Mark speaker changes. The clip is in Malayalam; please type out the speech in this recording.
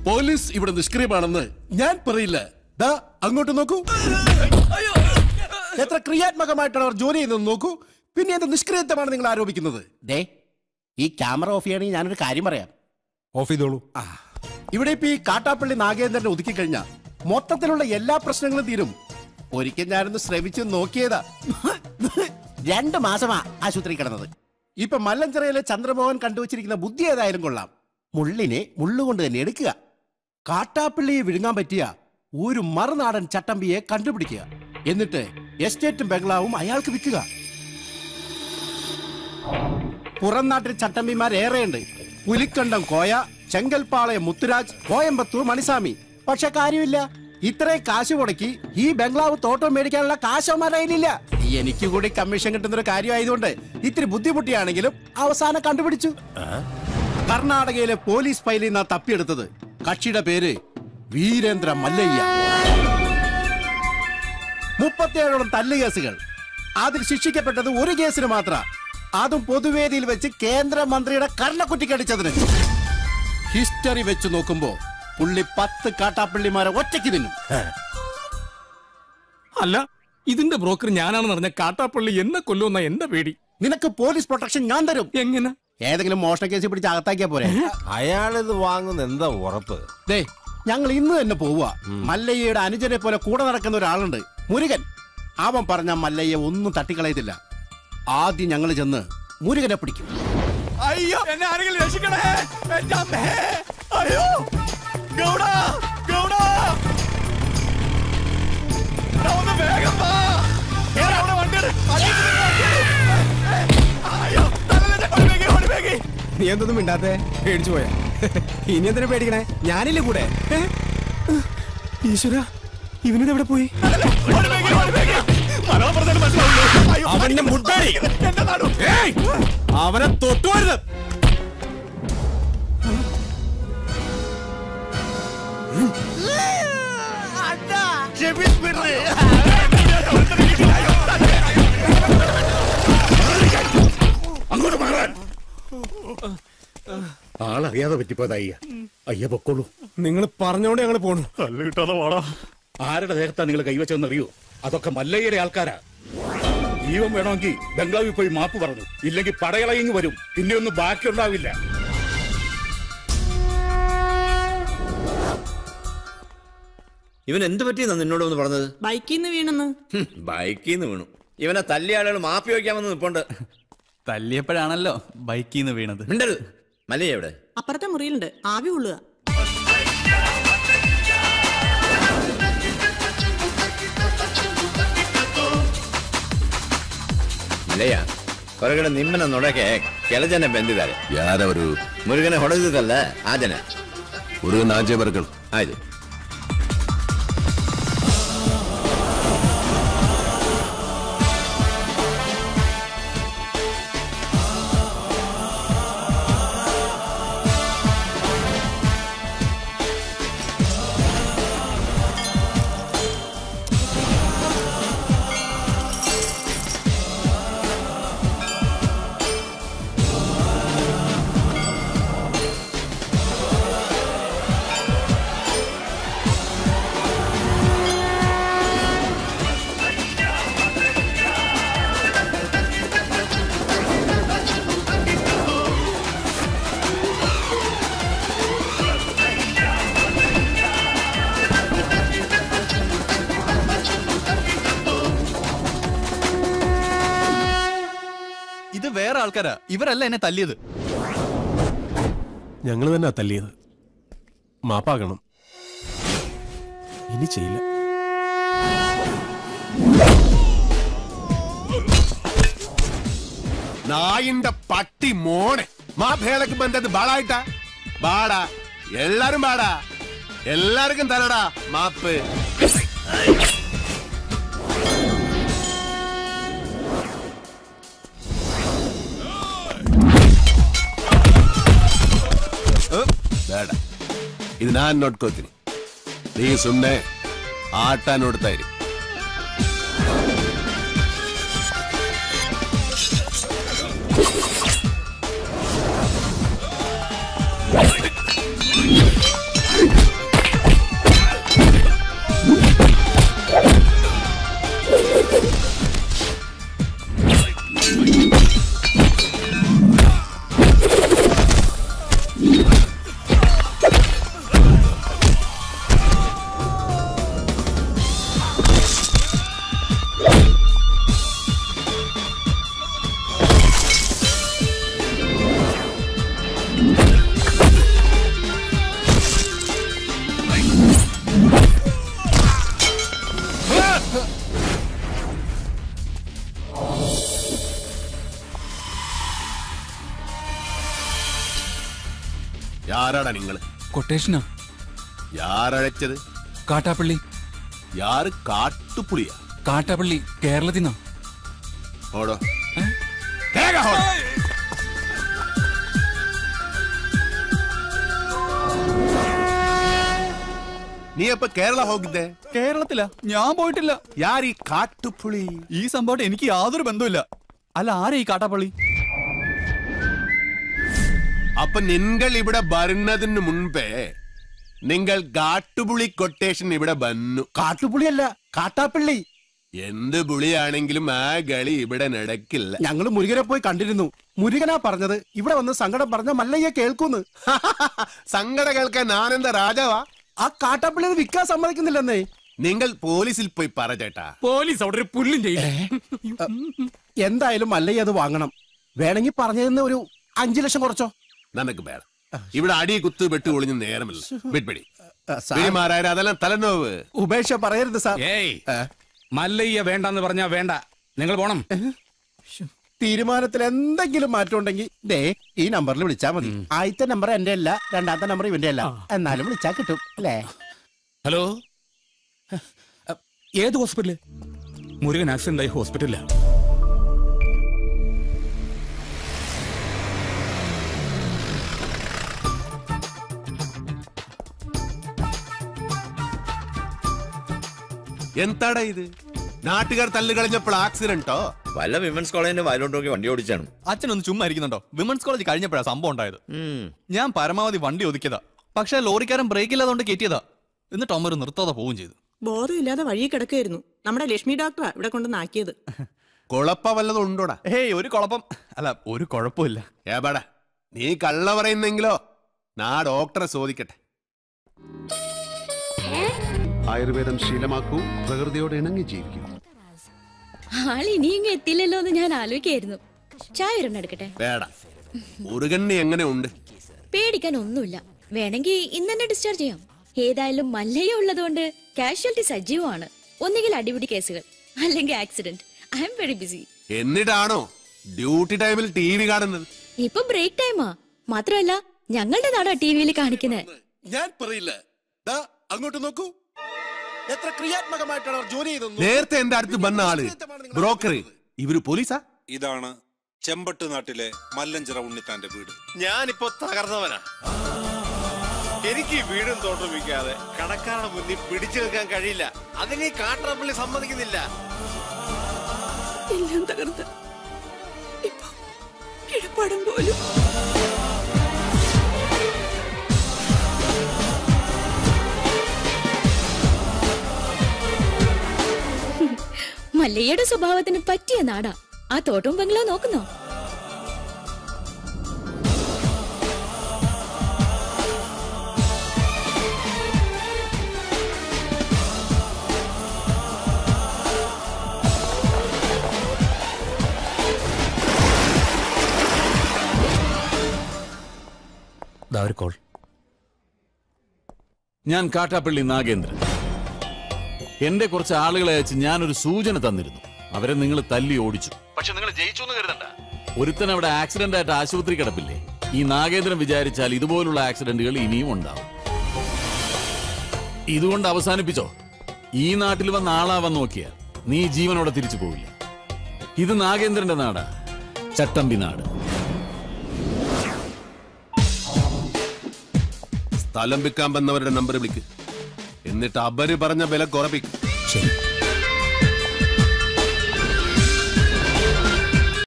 Speaker 1: പോലീസ് ഇവിടെ നിഷ്ക്രിയമാണെന്ന് ഞാൻ പറയില്ല ദാ അങ്ങോട്ട് നോക്കൂ എത്ര ക്രിയാത്മകമായിട്ടാണ് അവർ ജോലി ചെയ്യുന്നത് നോക്കൂ പിന്നെ എന്ത് നിഷ്ക്രിയത്വമാണ് നിങ്ങൾ ആരോപിക്കുന്നത്
Speaker 2: ദേ ഈ ക്യാമറ ഓഫ് ചെയ്യണമെങ്കിൽ ഞാനൊരു കാര്യം പറയാം
Speaker 3: ഓഫ് ചെയ്തോളൂ
Speaker 1: ഇവിടെ ഇപ്പൊ ഈ കാട്ടാപ്പള്ളി നാഗേന്ദ്രനെ ഒതുക്കി കഴിഞ്ഞാൽ മൊത്തത്തിലുള്ള എല്ലാ പ്രശ്നങ്ങളും തീരും ഒരിക്കൽ ഞാനൊന്ന് ശ്രമിച്ചു നോക്കിയതാ
Speaker 2: രണ്ട് മാസമാ ആശുപത്രി കിടന്നത്
Speaker 1: ഇപ്പൊ മല്ലഞ്ചിറയിലെ ചന്ദ്രമോഹൻ കണ്ടുവച്ചിരിക്കുന്ന ബുദ്ധി ഏതായാലും കൊള്ളാം
Speaker 2: മുള്ളിനെ മുള്ളുകൊണ്ട് തന്നെ എടുക്കുക
Speaker 1: കാട്ടാപ്പള്ളിയെ വിഴുങ്ങാൻ പറ്റിയ ഒരു മറുനാടൻ ചട്ടമ്പിയെ കണ്ടുപിടിക്കുക എന്നിട്ട് എസ്റ്റേറ്റും ബംഗ്ലാവും അയാൾക്ക് വിൽക്കുക പുറം നാട്ടിൽ ചട്ടമ്പിമാർ ഏറെയുണ്ട് പുലിക്കണ്ടം കോയ ചെങ്കൽപ്പാളയം മുത്തുരാജ് കോയമ്പത്തൂർ മണിസ്വാമി പക്ഷെ കാര്യമില്ല ഇത്രയും കാശ് മുടക്കി ഈ ബംഗ്ലാവ് തോട്ടം മേടിക്കാനുള്ള കാശവന്മാരായില്ല എനിക്ക് കൂടി കമ്മീഷൻ കിട്ടുന്ന ഒരു കാര്യമായതുകൊണ്ട് ഇത്തിരി ബുദ്ധിമുട്ടിയാണെങ്കിലും അവസാനം കണ്ടുപിടിച്ചു കർണാടകയിലെ പോലീസ് ഫയലിൽ നിന്നാ തപ്പിയെടുത്തത് കക്ഷിയുടെ പേര് വീരേന്ദ്ര മല്ലയ്യ മുപ്പത്തിയേഴോളം തല്ല് കേസുകൾ അതിൽ ശിക്ഷിക്കപ്പെട്ടത് ഒരു കേസിന് മാത്ര അതും പൊതുവേദിയിൽ വെച്ച് കേന്ദ്രമന്ത്രിയുടെ കർണക്കുറ്റിക്കടിച്ചതിന് ഹിസ്റ്ററി വെച്ച് നോക്കുമ്പോ പുള്ളി പത്ത് കാട്ടാപ്പള്ളിമാരെ ഒറ്റയ്ക്ക് തിന്നും
Speaker 4: അല്ല ഇതിന്റെ ബ്രോക്കർ ഞാനാണെന്ന് അറിഞ്ഞ കാട്ടാപ്പള്ളി എന്നെ കൊല്ലുമെന്ന എന്റെ പേടി
Speaker 1: നിനക്ക് പോലീസ് പ്രൊട്ടക്ഷൻ ഞാൻ തരും
Speaker 4: എങ്ങനെ
Speaker 1: ഏതെങ്കിലും മോഷണ കേസിൽ പിടിച്ച് അകത്താക്കിയാ പോരെ
Speaker 3: അയാളിത് വാങ്ങുന്ന എന്താ ഉറപ്പ്
Speaker 1: ദേ ഞങ്ങൾ ഇന്ന് തന്നെ പോവുക മല്ലയ്യയുടെ അനുജനെ പോലെ കൂടെ നടക്കുന്ന ഒരാളുണ്ട് മുരുകൻ അവൻ പറഞ്ഞ മല്ലയ്യ ഒന്നും തട്ടിക്കളയത്തില്ല ആദ്യം ഞങ്ങൾ ചെന്ന് മുരുകനെ പിടിക്കും
Speaker 4: അയ്യോ എന്നെ ആരെങ്കിലും രക്ഷിക്കണേ എന്റെ അമ്മേ അയ്യോ ഗൗഡ ഗൗഡ എടാ, ഒന്ന് വേഗം വാ. കേറ് അവിടെ വണ്ടിയെടു. വണ്ടിയെടു, വണ്ടിയെടു. അയ്യോ, തലയിലെ ഓടി വേഗി, ഓടി വേഗി.
Speaker 3: നീ എന്തൊന്നും മിണ്ടാത്തെ പേടിച്ചു പോയാ ഇനി എന്തിനാ പേടിക്കണേ ഞാനില്ലേ കൂടെ ഏ? ഈശ്വര ഇവനിത് എവിടെ പോയി
Speaker 4: ഓടി വേഗി, ഓടി വേഗി. മനോഹരത്തിന് മനസ്സിലാവുന്നു. അയ്യോ,
Speaker 3: അവന്റെ മുട്ടായി
Speaker 4: എന്റെ നടു.
Speaker 3: ഏയ്! അവനെ തൊട്ടുവരുത്
Speaker 1: അങ്ങോട്ട് മാറാൻ ആളറിയാതെ പറ്റിപ്പോയത് അയ്യ അയ്യ പൊക്കോളൂ
Speaker 3: നിങ്ങൾ പറഞ്ഞോണ്ട് ഞങ്ങൾ പോണു
Speaker 4: തല്ല് കിട്ടാതെ വാടാ
Speaker 1: ആരുടെ ദേഹത്താ നിങ്ങൾ കൈവച്ചതെന്ന് അറിയോ അതൊക്കെ മല്ലയ്യയുടെ ആൾക്കാരാ ജീവൻ വേണമെങ്കിൽ ബംഗ്ലാവിൽ പോയി മാപ്പ് പറഞ്ഞു ഇല്ലെങ്കിൽ പടയളയിങ് വരും പിന്നെ ഒന്നും ബാക്കി ഉണ്ടാവില്ല
Speaker 5: ഇവൻ എന്ത് പറ്റിയെന്നാ നിന്നോട് ഒന്ന് പറഞ്ഞത്
Speaker 6: ബൈക്കിൽ നിന്ന് വീണെന്ന്
Speaker 5: ഹും, ബൈക്കിൽ നിന്ന് വീണു ഇവനെ തല്ലിയ ആളുകൾ മാപ്പി വയ്ക്കാമെന്ന് നിപ്പുണ്ട്
Speaker 7: തല്ലിയപ്പോഴാണല്ലോ ബൈക്കിൽ നിന്ന് വീണത്
Speaker 5: മിണ്ടരുത് മല്ലയ്യ എവിടെ
Speaker 6: അപ്പുറത്തെ മുറിയിലുണ്ട് ആവി കൊള്ളുക
Speaker 5: ಮಲೆಯ ಹೊರಗಡೆ ನಿಮ್ಮನ್ನ ನೋಡಕ್ಕೆ ಕೆಲ ಜನ ಬಂದಿದ್ದಾರೆ
Speaker 8: ಯಾರವರು
Speaker 5: ಮುರುಗನೆ ಹೊಡೆದಿದ್ದಲ್ಲ ಆ ಜನ
Speaker 8: ಮುರುಗನ್ ಆಚೆ ಬರ್ಗಳು
Speaker 5: ಆಯ್ತು
Speaker 7: ഇത് വേറെ ആൾക്കാരാ ഇവരല്ല എന്നെ തല്ലിയത്
Speaker 3: ഞങ്ങൾ തന്നെ തല്ലിയത് മാപ്പാകണം ഇനി ചെയ്യില്ല
Speaker 8: നായിന്റെ പട്ടി മോണെ മാഭേളക്ക് ബന്ധത് ബാളായിട്ടാ ബാടാ എല്ലാരും ബാടാ എല്ലാവർക്കും തരടാ മാപ്പ് ಬೇಡ ಇದು ನಾನ್ ನೋಡ್ಕೋತೀನಿ ನೀ ಸುಮ್ಮನೆ ಆಟ ನೋಡ್ತಾ ಇರಿ யாராடா നിങ്ങൾ
Speaker 7: കൊട്ടേഷനാ
Speaker 8: யாரழைச்சது
Speaker 7: കാട്ടാപ്പള്ളി
Speaker 8: யாரு കാട്ടുപുളിയാ
Speaker 7: കാട്ടാപ്പള്ളി കേരളത്തിൽ നിന്നാ
Speaker 8: ഓടോ വേഗ ഓട്. നീ അപ്പൊ കേരള ಹೋಗಿದ್ದೆ
Speaker 7: കേരളത്തിലാ ഞാൻ പോയിട്ടില്ല
Speaker 8: ಯಾರ್ ಈ കാട്ടുപുളി
Speaker 7: ഈ സംഭവം എനിക്ക് യാതൊരു ബന്ധവുമില്ല അല്ല ആരാ ഈ കാട്ടാപ്പള്ളി
Speaker 8: അപ്പൊ നിങ്ങൾ ഇവിടെ വരുന്നതിന് മുൻപേ നിങ്ങൾ കാട്ടുപുളി കൊട്ടേഷൻ ഇവിടെ വന്നു
Speaker 1: കാട്ടുപുളിയല്ല കാട്ടാപ്പള്ളി
Speaker 8: എന്ത് പുളിയാണെങ്കിലും ആ കളി ഇവിടെ നടക്കില്ല
Speaker 1: ഞങ്ങൾ മുരുകനെ പോയി കണ്ടിരുന്നു മുരുകനാ പറഞ്ഞത് ഇവിടെ വന്ന് സങ്കടം പറഞ്ഞ മല്ലയ്യ കേൾക്കൂന്ന്
Speaker 8: സങ്കട കേൾക്കാൻ ഞാനെന്താ രാജാവാ
Speaker 1: ആ കാട്ടാപ്പള്ളി അത് വിൽക്കാൻ സമ്മതിക്കുന്നില്ലെന്നേ
Speaker 8: നിങ്ങൾ പോലീസിൽ പോയി പറ ചേട്ടാ
Speaker 3: പോലീസ് അവിടെ ഒരു പുല്ലും ചെയ്യില്ല
Speaker 1: എന്തായാലും മല്ലയ്യ അത് വാങ്ങണം വേണമെങ്കിൽ പറഞ്ഞതിന് ഒരു അഞ്ചു ലക്ഷം കുറച്ചോ
Speaker 8: നിനക്ക് വേണം ഇവിടെ അടി കുത്ത് വെട്ട് ഒളിഞ്ഞ് നേരമില്ല വിട്പിടി
Speaker 1: ആ, സാർ,
Speaker 8: പിടിമാരായ അതെല്ലാം തലനോവ്
Speaker 1: ഉപേക്ഷ പറയരുത് സാർ
Speaker 3: ഏയ് മല്ലയ്യ വേണ്ടെന്ന് പറഞ്ഞാ വേണ്ട നിങ്ങൾ പോണം
Speaker 1: തീരുമാനത്തിൽ എന്തെങ്കിലും മാറ്റം ഉണ്ടെങ്കിൽ ദേ ഈ നമ്പറിൽ വിളിച്ചാൽ മതി ആദ്യത്തെ നമ്പർ എന്റെ അല്ല രണ്ടാമത്തെ നമ്പർ ഇവന്റെ അല്ല എന്നാലും വിളിച്ചാൽ കിട്ടും അല്ലേ
Speaker 3: ഹലോ ഏത് ഹോസ്പിറ്റല് മുരുകൻ ആക്സിഡന്റ് ആയി ഹോസ്പിറ്റലില്ല
Speaker 8: എന്താടാ ഇത് നാട്ടുകാർ തല്ല് കളഞ്ഞപ്പോൾ ആക്സിഡന്റോ
Speaker 5: വല്ല വിമൻസ് കോളേജിന്റെ വയലോട്ട് നോക്കി വണ്ടി ഓടിച്ചാണ്
Speaker 7: അച്ഛനൊന്ന് ചുമ്മാ ഇരിക്കുന്നുണ്ടോ വിമൻസ് കോളേജ് കഴിഞ്ഞപ്പോഴാ സംഭവം ഉണ്ടായത്
Speaker 5: ഉം.
Speaker 7: ഞാൻ പരമാവധി വണ്ടി ഒതുക്കിയതാ പക്ഷെ ലോറിക്കാരൻ ബ്രേക്ക് ഇല്ലാതുകൊണ്ട് കയറ്റിയതാ എന്നിട്ട് അമ്മ ഒരു നിർത്താതെ പോവുകയും ചെയ്തു
Speaker 6: ബോധമില്ലാതെ വഴി കിടക്കായിരുന്നു നമ്മുടെ ലക്ഷ്മി ഡോക്ടറാ ഇവിടെ കൊണ്ടുവന്നാക്കിയത്
Speaker 8: കുഴപ്പ വല്ലതും ഉണ്ടോടാ
Speaker 7: ഹേയ് ഒരു കുഴപ്പം അല്ല ഒരു കുഴപ്പമില്ല
Speaker 8: ഏപാടാ നീ കള്ള പറയുന്നെങ്കിലോ നാ ഡോക്ടറെ ചോദിക്കട്ടെ
Speaker 9: ആയുർവേദം ശീലമാക്കൂ പ്രകൃതിയോട് ഇണങ്ങി ജീവിക്കൂ
Speaker 10: ആൾ ഇനിയും എത്തില്ലല്ലോ എന്ന് ഞാൻ ആലോചിക്കായിരുന്നു ചായ ഒരെണ്ണം എടുക്കട്ടെ
Speaker 8: വേട മുരുകണ്ണി എങ്ങനെ ഉണ്ട്
Speaker 10: പേടിക്കാൻ ഒന്നുമില്ല വേണമെങ്കിൽ ഇന്ന് തന്നെ ഡിസ്ചാർജ് ചെയ്യാം ഏതായാലും മല്ലയ്യ ഉള്ളതുകൊണ്ട് കാഷ്വാലിറ്റി സജീവമാണ് ഒന്നുകിൽ അടിപിടി കേസുകൾ അല്ലെങ്കിൽ accident I am very busy
Speaker 8: എന്നിട്ടാണോ ഡ്യൂട്ടി ടൈമിൽ ടി വി കാണുന്നത്
Speaker 10: ഇപ്പൊ ബ്രേക്ക് ടൈമാ മാത്രമല്ല ഞങ്ങളുടെ നാടാ ടി വിയിൽ കാണിക്കുന്നത്
Speaker 2: ഞാൻ പറയില്ല ദാ അങ്ങോട്ട് നോക്കൂ എത്ര ക്രിയാത്മകമായിട്ടാണ് അവർ ജോലി ചെയ്തത്
Speaker 8: നേരത്തെ എന്റെ അടുത്ത് വന്ന ആള് ബ്രോക്കർ ഇവര് പോലീസാ
Speaker 9: ഇതാണ് ചെമ്പട്ട് നാട്ടിലെ മല്ലഞ്ചിറ ഉണ്ണിത്താന്റെ വീട്
Speaker 2: ഞാനിപ്പോ തകർന്നവനാ എനിക്ക് ഈ വീടും തോട്ടം വിൽക്കാതെ കടക്കാരുടെ മുന്നിൽ പിടിച്ചു നിൽക്കാൻ കഴിയില്ല അതിന് ഈ കാട്ടറപ്പള്ളി സമ്മതിക്കുന്നില്ല
Speaker 6: എല്ലാം തകർന്ന് ഇപ്പൊ കിഴപ്പാടം പോലും
Speaker 10: മല്ലയ്യയുടെ സ്വഭാവത്തിന് പറ്റിയ നാടാ ആ തോട്ടവും ബംഗ്ലാവ് നോക്കുന്നോ
Speaker 11: ദാ ഒരു കോൾ ഞാൻ കാട്ടാപ്പള്ളി നാഗേന്ദ്രൻ എന്റെ കുറച്ച് ആളുകളെ അയച്ച് ഞാനൊരു സൂചന തന്നിരുന്നു അവരെ നിങ്ങൾ തല്ലി ഓടിച്ചു പക്ഷെ നിങ്ങൾ ജയിച്ചു എന്ന് കരുതണ്ട ഒരുത്തൻ അവിടെ ആക്സിഡന്റ് ആയിട്ട് ആശുപത്രി കിടപ്പില്ലേ ഈ നാഗേന്ദ്രൻ വിചാരിച്ചാൽ ഇതുപോലുള്ള ആക്സിഡന്റുകൾ ഇനിയും ഉണ്ടാവും ഇതുകൊണ്ട് അവസാനിപ്പിച്ചോ ഈ നാട്ടിൽ വന്ന ആളാവാൻ നോക്കിയാൽ നീ ജീവനോടെ തിരിച്ചു പോവില്ല ഇത് നാഗേന്ദ്രന്റെ നാടാ ചട്ടമ്പി നാട്
Speaker 8: സ്ഥലം വിൽക്കാൻ വന്നവരുടെ നമ്പർ വിളിക്ക് എന്നിട്ട് അവര് പറഞ്ഞ വില കുറപ്പിക്കും
Speaker 11: ശരി